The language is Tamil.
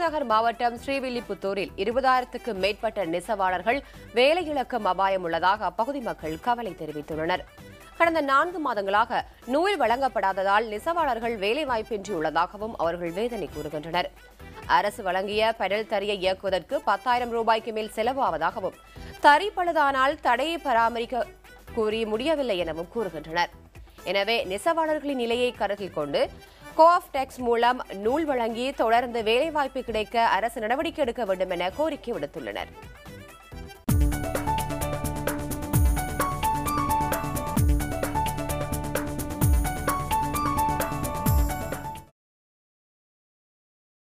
விருதுநகர் மாவட்டம் ஸ்ரீவில்லிபுத்தூரில் இருபதாயிரத்துக்கு மேற்பட்ட நெசவாளர்கள் வேலை இழக்கும் அபாயம் உள்ளதாக அப்பகுதி மக்கள் கவலை தெரிவித்துள்ளனர் கடந்த நான்கு மாதங்களாக நூல் வழங்கப்படாததால் நெசவாளர்கள் வேலைவாய்ப்பின்றி உள்ளதாகவும் அவர்கள் வேதனை கூறுகின்றனர் அரசு வழங்கிய பெடல் தறியை இயக்குவதற்கு பத்தாயிரம் ரூபாய்க்கு மேல் செலவாவதாகவும் தறி பழுதானால் தடையை பராமரிக்க கூறி முடியவில்லை எனவும் கூறுகின்றனர் எனவே நெசவாளர்களின் நிலையை கருத்தில் கொண்டு கோஆப் டெக்ஸ் மூலம் நூல் வழங்கி தொடர்ந்து வேலைவாய்ப்பு கிடைக்க அரசு நடவடிக்கை எடுக்க வேண்டும் என கோரிக்கை விடுத்துள்ளனர்